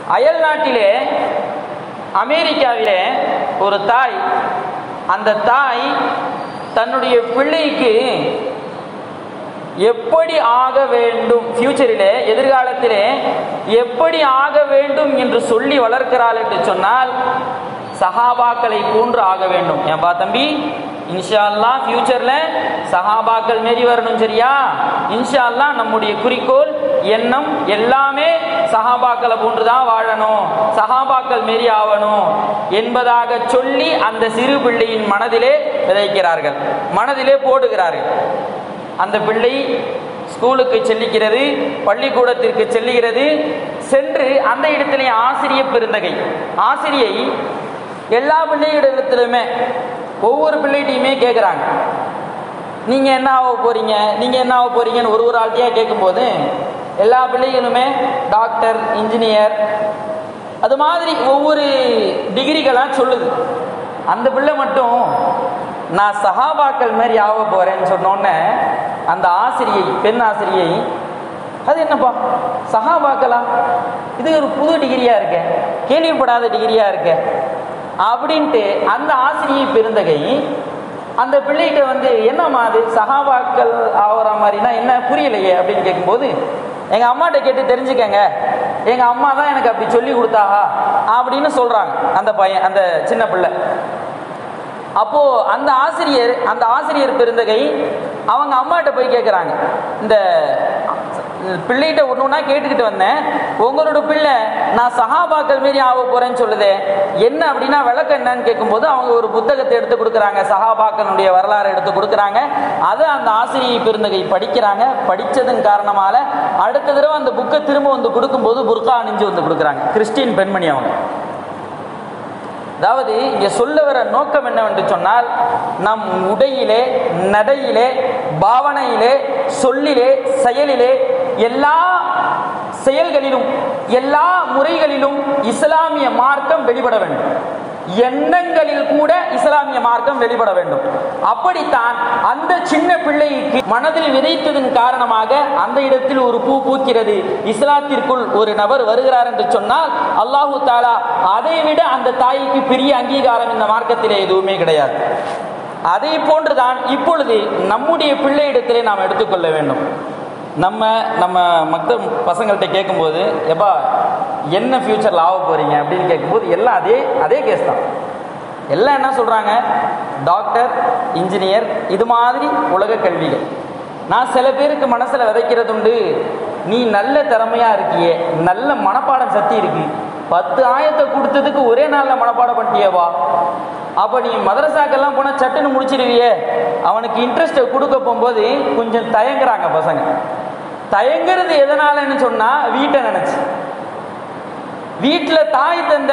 அயல் நாட்டிலே அமெரிக்காவிலே ஒரு தாய் அந்த தாய் தன்னுடைய பிள்ளைக்கு எப்படி ஆக வேண்டும் ஃபியூச்சரிலே எதிர்காலத்திலே எப்படி ஆக வேண்டும் என்று சொல்லி வளர்க்கிறாள் என்று சொன்னால் சஹாபாக்களை போன்று ஆக வேண்டும் ஏன்பா தம்பி இன்ஷா அல்லாஹ் ஃபியூச்சர்ல சஹாபாக்கள் மாரி வரணும் சரியா இன்ஷா அல்லாஹ் நம்முடைய குறிக்கோள் எண்ணம் எல்லாமே சஹாபாக்களை போன்று தான் வாழணும் சஹாபாக்கள் மாரி ஆகணும் என்பதாக சொல்லி அந்த சிறு பிள்ளையின் மனதிலே விதைக்கிறார்கள் மனதிலே போடுகிறார்கள் அந்த பிள்ளை ஸ்கூலுக்கு செல்லுகிறது பள்ளிக்கூடத்திற்கு செல்லுகிறது சென்று அந்த இடத்திலே ஆசிரிய பெருந்தகை ஆசிரியை எல்லா பிள்ளைகளிடத்திலுமே ஒவ்வொரு பிள்ளைகிட்டையுமே கேட்குறாங்க நீங்க என்ன ஆக போறீங்க நீங்க என்ன ஆக போறீங்கன்னு ஒரு ஒரு ஆள்கிட்டயா கேட்கும்போது எல்லா பிள்ளைகளுமே டாக்டர் இன்ஜினியர் அது மாதிரி ஒவ்வொரு டிகிரிகளாக சொல்லுது அந்த பிள்ளை மட்டும் நான் சஹாபாக்கள் மாதிரி ஆக போறேன்னு சொன்னோன்னே அந்த ஆசிரியை பெண் ஆசிரியை அது என்னப்பா சஹாபாக்களா இது ஒரு புது டிகிரியா இருக்க கேள்விப்படாத டிகிரியா இருக்க அப்படின்ட்டு அந்த ஆசிரியை பெருந்தகை அந்த பிள்ளைகிட்ட வந்து என்னம்மா அது சஹாபாக்கள் ஆகிற மாதிரினா என்ன புரியலையே அப்படின்னு கேட்கும்போது எங்கள் அம்மாட்ட கேட்டு தெரிஞ்சுக்கங்க எங்கள் அம்மா தான் எனக்கு அப்படி சொல்லி கொடுத்தாஹா அப்படின்னு சொல்கிறாங்க அந்த பையன் அந்த சின்ன பிள்ளை அப்போ அந்த ஆசிரியர் அந்த ஆசிரியர் பெருந்தகை அவங்க அம்மாட்ட போய் கேட்குறாங்க இந்த பிள்ளைகிட்ட ஒன்று ஒன்றா கேட்டுக்கிட்டு வந்தேன் உங்களோட பிள்ளை நான் சஹாபாக்கள் மாரி ஆக போறேன்னு சொல்லுதே என்ன அப்படின்னா விளக்கம் என்னன்னு கேட்கும்போது அவங்க ஒரு புத்தகத்தை எடுத்து கொடுக்குறாங்க சஹாபாக்களுடைய வரலாறு எடுத்து கொடுக்குறாங்க அதை அந்த ஆசிரியை பெருந்தகை படிக்கிறாங்க படித்ததன் காரணமால அடுத்த தடவை அந்த புக்கை திரும்ப வந்து கொடுக்கும்போது புர்கா அணிஞ்சு வந்து கொடுக்குறாங்க கிறிஸ்டின் பெண்மணி அவங்க அதாவது இங்கே சொல்ல வர நோக்கம் என்னவென்று சொன்னால் நம் உடையிலே நடையிலே பாவனையிலே சொல்லிலே செயலிலே எல்லா செயல்களிலும் எல்லா முறைகளிலும் இஸ்லாமிய மார்க்கம் வெளிப்பட வேண்டும் எண்ணங்களில் கூட இஸ்லாமிய மார்க்கம் வெளிப்பட வேண்டும் அப்படித்தான் அந்த சின்ன பிள்ளைக்கு மனதில் விதைத்ததன் காரணமாக அந்த இடத்தில் ஒரு பூ பூக்கிறது இஸ்லாத்திற்குள் ஒரு நபர் வருகிறார் என்று சொன்னால் அல்லாஹு தாலா அதை விட அந்த தாய்க்கு பெரிய அங்கீகாரம் இந்த மார்க்கத்திலே எதுவுமே கிடையாது அதை போன்றுதான் இப்பொழுது நம்முடைய பிள்ளையிடத்திலே நாம் எடுத்துக்கொள்ள வேண்டும் நம்ம நம்ம மற்ற பசங்கள்கிட்ட கேட்கும்போது எப்பா என்ன ஃப்யூச்சரில் ஆக போகிறீங்க அப்படின்னு கேட்கும்போது எல்லாம் அதே அதே கேஸ் தான் எல்லாம் என்ன சொல்கிறாங்க டாக்டர் இன்ஜினியர் இது மாதிரி உலக கல்விகள் நான் சில பேருக்கு மனசில் விதைக்கிறது உண்டு நீ நல்ல திறமையாக இருக்கியே நல்ல மனப்பாடம் சக்தி இருக்கு பத்து ஆயத்தை கொடுத்ததுக்கு ஒரே நாளில் மனப்பாடம் பண்ணிட்டியவா அப்போ நீ மதரசாக்கெல்லாம் போனால் சட்டுன்னு முடிச்சிருவியே அவனுக்கு இன்ட்ரெஸ்ட்டை கொடுக்க போகும்போது கொஞ்சம் தயங்குறாங்க பசங்க தயங்குறது எதனாலன்னு சொன்னால் வீட்டை நினச்சி வீட்டில் தாய் தந்த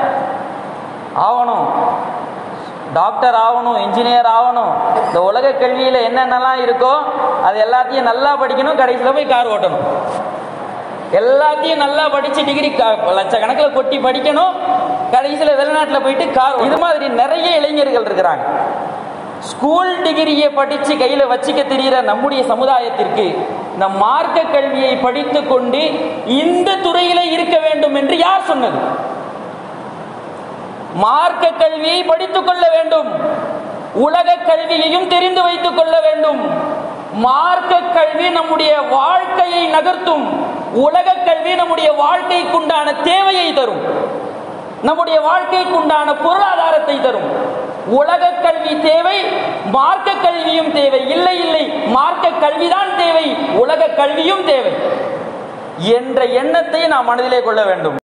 ஆகணும் டாக்டர் ஆகணும் இன்ஜினியர் ஆகணும் இந்த உலக கல்வியில் என்னென்னலாம் இருக்கோ அது எல்லாத்தையும் நல்லா படிக்கணும் கடைசியில் போய் கார் ஓட்டணும் எல்லாத்தையும் நல்லா படித்து டிகிரி லட்சக்கணக்கில் கொட்டி படிக்கணும் கடைசியில் வெளிநாட்டில் போயிட்டு கார் இது மாதிரி நிறைய இளைஞர்கள் இருக்கிறாங்க ஸ்கூல் டிகிரியை படித்து கையில் வச்சுக்க தெரிகிற நம்முடைய சமுதாயத்திற்கு இந்த மார்க்க கல்வியை படித்து கொண்டு இந்த துறையில இருக்க வேண்டும் என்று யார் சொன்னது மார்க்க கல்வியை படித்துக் கொள்ள வேண்டும் உலக கல்வியையும் தெரிந்து வைத்துக் கொள்ள வேண்டும் மார்க்க கல்வி நம்முடைய வாழ்க்கையை நகர்த்தும் உலக கல்வி நம்முடைய வாழ்க்கைக்குண்டான தேவையை தரும் நம்முடைய வாழ்க்கைக்குண்டான பொருளாதாரத்தை தரும் உலக கல்வி தேவை மார்க்க கல்வியும் தேவை இல்லை இல்லை மார்க்க கல்விதான் தேவை உலக கல்வியும் தேவை என்ற எண்ணத்தை நாம் மனதிலே கொள்ள வேண்டும்